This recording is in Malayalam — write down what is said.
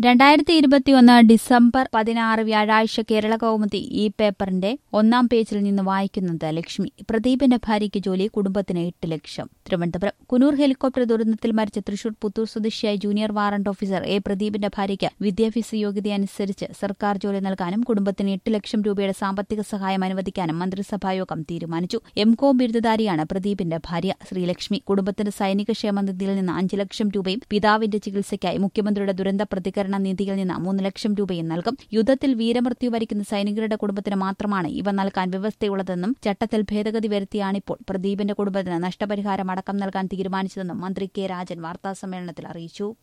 രണ്ടായിരത്തി ഇരുപത്തിയൊന്ന് ഡിസംബർ പതിനാറ് വ്യാഴാഴ്ച കേരള കൗമുദി ഈ പേപ്പറിന്റെ ഒന്നാം പേജിൽ നിന്ന് വായിക്കുന്നത് ലക്ഷ്മി പ്രദീപിന്റെ ഭാര്യയ്ക്ക് ജോലി കുടുംബത്തിന് എട്ട് ലക്ഷം തിരുവനന്തപുരം കുനൂർ ഹെലികോപ്റ്റർ ദുരന്തത്തിൽ മരിച്ച തൃശൂർ പുത്തൂർ സ്വദേശിയായ ജൂനിയർ വാറന്റ് ഓഫീസർ എ പ്രദീപിന്റെ ഭാര്യയ്ക്ക് വിദ്യാഭ്യാസ യോഗ്യതയനുസരിച്ച് സർക്കാർ ജോലി നൽകാനും കുടുംബത്തിന് എട്ട് ലക്ഷം രൂപയുടെ സാമ്പത്തിക സഹായം അനുവദിക്കാനും മന്ത്രിസഭായോഗം തീരുമാനിച്ചു എംകോം ബിരുദധാരിയാണ് പ്രദീപിന്റെ ഭാര്യ ശ്രീലക്ഷ്മി കുടുംബത്തിന്റെ സൈനിക ക്ഷേമ നിധിയിൽ നിന്ന് അഞ്ച് ലക്ഷം രൂപയും പിതാവിന്റെ ചികിത്സയ്ക്കായി മുഖ്യമന്ത്രിയുടെ ദുരന്ത പ്രതികരണ നിധിയിൽ നിന്ന് മൂന്ന് ലക്ഷം രൂപയും നൽകും യുദ്ധത്തിൽ വീരമൃത്യു വരിക്കുന്ന സൈനികരുടെ കുടുംബത്തിന് മാത്രമാണ് ഇവ നൽകാൻ വ്യവസ്ഥയുള്ളതെന്നും ചട്ടത്തിൽ ഭേദഗതി വരുത്തിയാണിപ്പോൾ പ്രദീപിന്റെ കുടുംബത്തിന് നഷ്ടപരിഹാരം അടക്കം നൽകാൻ തീരുമാനിച്ചതെന്നും മന്ത്രി കെ രാജൻ വാർത്താസമ്മേളനത്തിൽ അറിയിച്ചു